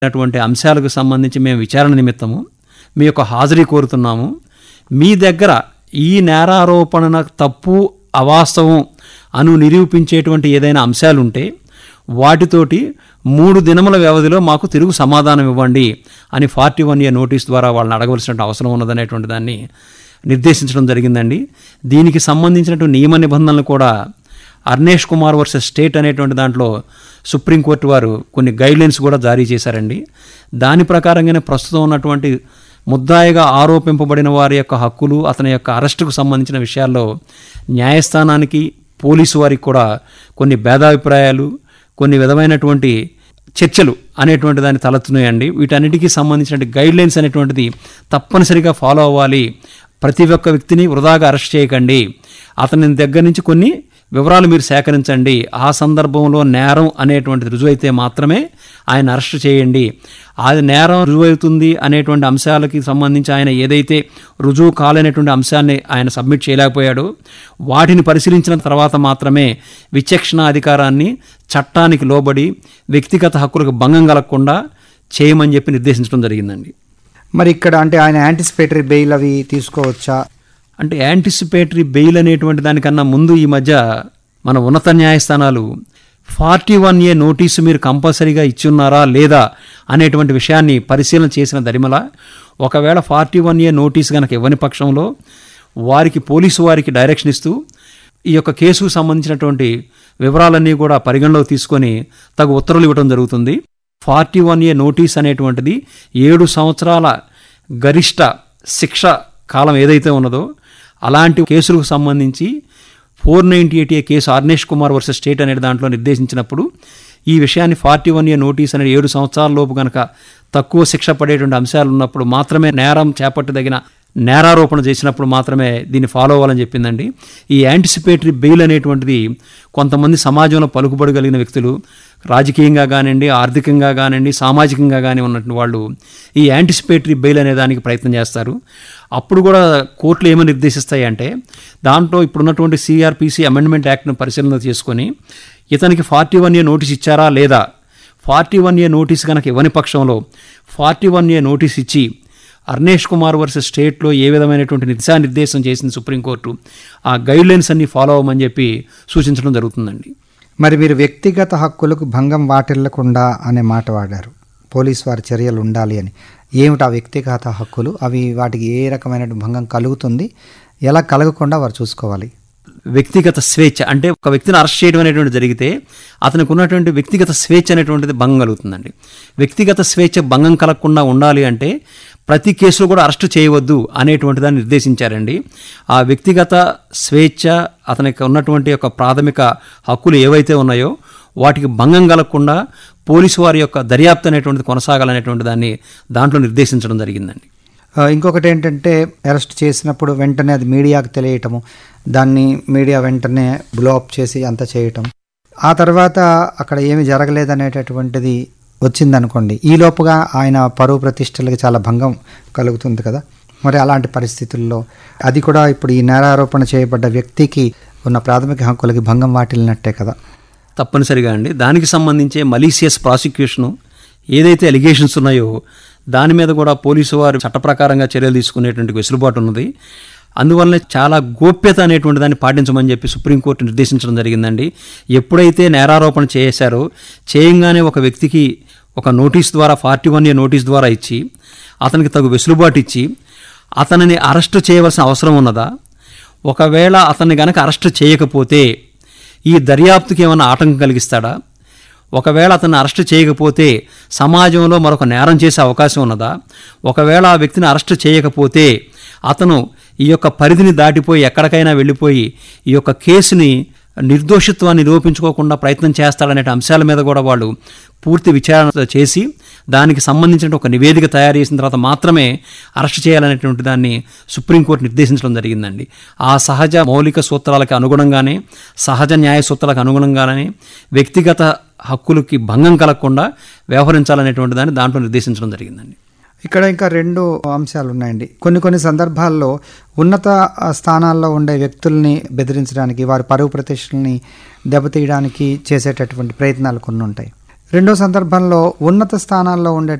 అటువంటి అంశాలకు సంబంధించి మేము విచారణ నిమిత్తము మీ యొక్క హాజరీ కోరుతున్నాము మీ దగ్గర ఈ నేరారోపణ తప్పు అవాస్తవం అను నిరూపించేటువంటి ఏదైనా అంశాలుంటే వాటితోటి మూడు దినముల వ్యవధిలో మాకు తిరుగు సమాధానం ఇవ్వండి అని ఫార్టీ వన్ ఇయర్ నోటీస్ ద్వారా వాళ్ళని అడగవలసిన అవసరం ఉన్నదనేటువంటి దాన్ని నిర్దేశించడం జరిగిందండి దీనికి సంబంధించినటువంటి నియమ నిబంధనలు కూడా అర్నేష్ కుమార్ వర్సెస్ స్టేట్ అనేటువంటి దాంట్లో సుప్రీంకోర్టు వారు కొన్ని గైడ్లైన్స్ కూడా జారీ చేశారండి దాని ప్రకారంగానే ప్రస్తుతం ఉన్నటువంటి ముద్దాయిగా ఆరోపింపబడిన వారి యొక్క హక్కులు అతని యొక్క అరెస్టుకు సంబంధించిన విషయాల్లో న్యాయస్థానానికి పోలీసు వారికి కూడా కొన్ని భేదాభిప్రాయాలు కొన్ని విధమైనటువంటి చర్చలు అనేటువంటి దాన్ని తలెత్తున్నాయండి వీటన్నిటికీ సంబంధించిన గైడ్లైన్స్ అనేటువంటిది తప్పనిసరిగా ఫాలో అవ్వాలి ప్రతి ఒక్క వ్యక్తిని వృధాగా అరెస్ట్ చేయకండి అతని దగ్గర నుంచి కొన్ని వివరాలు మీరు సేకరించండి ఆ సందర్భంలో నేరం అనేటువంటిది రుజువైతే మాత్రమే ఆయన అరెస్ట్ చేయండి అది నేరం రుజువవుతుంది అనేటువంటి అంశాలకి సంబంధించి ఆయన ఏదైతే రుజువు కాలేనటువంటి అంశాన్ని ఆయన సబ్మిట్ చేయలేకపోయాడో వాటిని పరిశీలించిన తర్వాత మాత్రమే విచక్షణ అధికారాన్ని చట్టానికి లోబడి వ్యక్తిగత హక్కులకు భంగం కలగకుండా చేయమని చెప్పి నిర్దేశించడం జరిగిందండి మరి ఇక్కడ అంటే ఆయన యాంటిసిపేటరీ బెయిల్ అవి తీసుకోవచ్చా అంటే యాంటిసిపేటరీ బెయిల్ అనేటువంటి దానికన్నా ముందు ఈ మధ్య మన ఉన్నత న్యాయస్థానాలు ఫార్టీ వన్ ఏ నోటీసు మీరు కంపల్సరీగా ఇచ్చున్నారా లేదా అనేటువంటి విషయాన్ని పరిశీలన చేసిన దరిమల ఒకవేళ ఫార్టీ వన్ ఏ నోటీస్ కనుక ఇవ్వని పక్షంలో వారికి పోలీసు వారికి డైరెక్షన్ ఇస్తూ ఈ యొక్క కేసుకు సంబంధించినటువంటి వివరాలన్నీ కూడా పరిగణలోకి తీసుకొని తగు ఉత్తర్వులు ఇవ్వడం జరుగుతుంది ఫార్టీ వన్ ఏ నోటీస్ అనేటువంటిది ఏడు సంవత్సరాల గరిష్ట శిక్ష కాలం ఏదైతే ఉన్నదో అలాంటి కేసులకు సంబంధించి four ninety eight A case Arnesh Kumar versus state అనే దాంట్లో నిర్దేశించినప్పుడు ఈ విషయాన్ని ఫార్టీ వన్ ఇయర్ నోటీస్ అనేది ఏడు సంవత్సరాల లోపు కనుక తక్కువ శిక్ష పడేటువంటి అంశాలు ఉన్నప్పుడు మాత్రమే నేరం చేపట్టదగిన నేరారోపణ చేసినప్పుడు మాత్రమే దీన్ని ఫాలో అవ్వాలని చెప్పిందండి ఈ యాంటిసిపేటరీ బెయిల్ అనేటువంటిది కొంతమంది సమాజంలో పలుకుబడగలిగిన వ్యక్తులు రాజకీయంగా కానివ్వండి ఆర్థికంగా కానివ్వండి సామాజికంగా కానీ ఉన్నటువంటి వాళ్ళు ఈ యాంటిసిపేటరీ బెయిల్ అనే దానికి ప్రయత్నం చేస్తారు అప్పుడు కూడా కోర్టులు ఏమని నిర్దేశిస్తాయి అంటే దాంట్లో ఇప్పుడున్నటువంటి సిఆర్పిసి అమెండ్మెంట్ యాక్ట్ను పరిశీలన చేసుకొని ఇతనికి ఫార్టీ వన్ ఇయర్ నోటీస్ ఇచ్చారా లేదా ఫార్టీ వన్ ఇయర్ నోటీస్ కనుక ఇవ్వని పక్షంలో ఫార్టీ వన్ ఇయర్ నోటీస్ ఇచ్చి అర్నేష్ కుమార్ వర్సెస్ స్టేట్లో ఏ విధమైనటువంటి దిశానిర్దేశం చేసింది సుప్రీంకోర్టు ఆ గైడ్లైన్స్ అన్ని ఫాలో అవ్వమని చెప్పి సూచించడం జరుగుతుందండి మరి మీరు వ్యక్తిగత హక్కులకు భంగం వాటిల్లకుండా అనే మాట వాడారు పోలీస్ వారి చర్యలు ఉండాలి అని ఏమిటి ఆ వ్యక్తిగత హక్కులు అవి వాటికి ఏ రకమైన భంగం కలుగుతుంది ఎలా కలగకుండా వారు చూసుకోవాలి వ్యక్తిగత స్వేచ్ఛ అంటే ఒక వ్యక్తిని అరెస్ట్ చేయడం అనేటువంటి జరిగితే అతనికి ఉన్నటువంటి వ్యక్తిగత స్వేచ్ఛ అనేటువంటిది భంగం కలుగుతుందండి వ్యక్తిగత స్వేచ్ఛ భంగం కలగకుండా ఉండాలి అంటే ప్రతి కేసులో కూడా అరెస్టు చేయవద్దు అనేటువంటి దాన్ని నిర్దేశించారండి ఆ వ్యక్తిగత స్వేచ్ఛ అతనికి ఉన్నటువంటి ఒక ప్రాథమిక హక్కులు ఏవైతే ఉన్నాయో వాటికి భంగం కలగకుండా పోలీసు వారి యొక్క దర్యాప్తు అనేటువంటిది కొనసాగాలనేటువంటి దాన్ని దాంట్లో నిర్దేశించడం జరిగిందండి ఆ, ఇంకొకటి ఏంటంటే అరెస్ట్ చేసినప్పుడు వెంటనే అది మీడియాకు తెలియటము దాన్ని మీడియా వెంటనే బ్లో అప్ చేసి అంత చేయటం ఆ తర్వాత అక్కడ ఏమి జరగలేదనేటటువంటిది వచ్చిందనుకోండి ఈ లోపుగా ఆయన పరువు ప్రతిష్టలకి చాలా భంగం కలుగుతుంది కదా మరి అలాంటి పరిస్థితుల్లో అది కూడా ఇప్పుడు ఈ నేరారోపణ చేయబడ్డ వ్యక్తికి ఉన్న ప్రాథమిక హక్కులకి భంగం వాటిల్లినట్టే కదా తప్పనిసరిగా అండి దానికి సంబంధించే మలీసియస్ ప్రాసిక్యూషను ఏదైతే అలిగేషన్స్ ఉన్నాయో దాని మీద కూడా పోలీసు వారు చట్ట ప్రకారంగా చర్యలు తీసుకునేటువంటి వెసులుబాటు ఉన్నది అందువల్లనే చాలా గోప్యత అనేటువంటి దాన్ని పాటించమని చెప్పి సుప్రీంకోర్టు నిర్దేశించడం జరిగిందండి ఎప్పుడైతే నేరారోపణ చేశారో చేయంగానే ఒక వ్యక్తికి ఒక నోటీస్ ద్వారా ఫార్టీ వన్ ఇయర్ నోటీస్ ద్వారా ఇచ్చి అతనికి తగు వెసులుబాటు ఇచ్చి అతనిని అరెస్టు చేయవలసిన అవసరం ఉన్నదా ఒకవేళ అతన్ని గనక అరెస్టు చేయకపోతే ఈ దర్యాప్తుకి ఏమైనా ఆటంకం కలిగిస్తాడా ఒకవేళ అతన్ని అరెస్టు చేయకపోతే సమాజంలో మరొక నేరం చేసే అవకాశం ఉన్నదా ఒకవేళ ఆ వ్యక్తిని అరెస్టు చేయకపోతే అతను ఈ యొక్క పరిధిని దాటిపోయి ఎక్కడికైనా వెళ్ళిపోయి ఈ యొక్క కేసుని నిర్దోషిత్వాన్ని నిరూపించుకోకుండా ప్రయత్నం చేస్తాడనే అంశాల మీద కూడా వాళ్ళు పూర్తి విచారణ చేసి దానికి సంబంధించిన ఒక నివేదిక తయారు చేసిన తర్వాత మాత్రమే అరెస్ట్ చేయాలనేటువంటి దాన్ని సుప్రీంకోర్టు నిర్దేశించడం జరిగిందండి ఆ సహజ మౌలిక సూత్రాలకు అనుగుణంగానే సహజ న్యాయ సూత్రాలకు అనుగుణంగానే వ్యక్తిగత హక్కులకి భంగం కలగకుండా వ్యవహరించాలనేటువంటి దాన్ని దాంట్లో నిర్దేశించడం జరిగిందండి ఇక్కడ ఇంకా రెండు అంశాలు ఉన్నాయండి కొన్ని కొన్ని సందర్భాల్లో ఉన్నత ఆ, స్థానాల్లో ఉండే వ్యక్తుల్ని బెదిరించడానికి వారి పరువు ప్రతిష్టల్ని దెబ్బతీయడానికి చేసేటటువంటి ప్రయత్నాలు కొన్ని ఉంటాయి రెండో సందర్భంలో ఉన్నత స్థానాల్లో ఉండే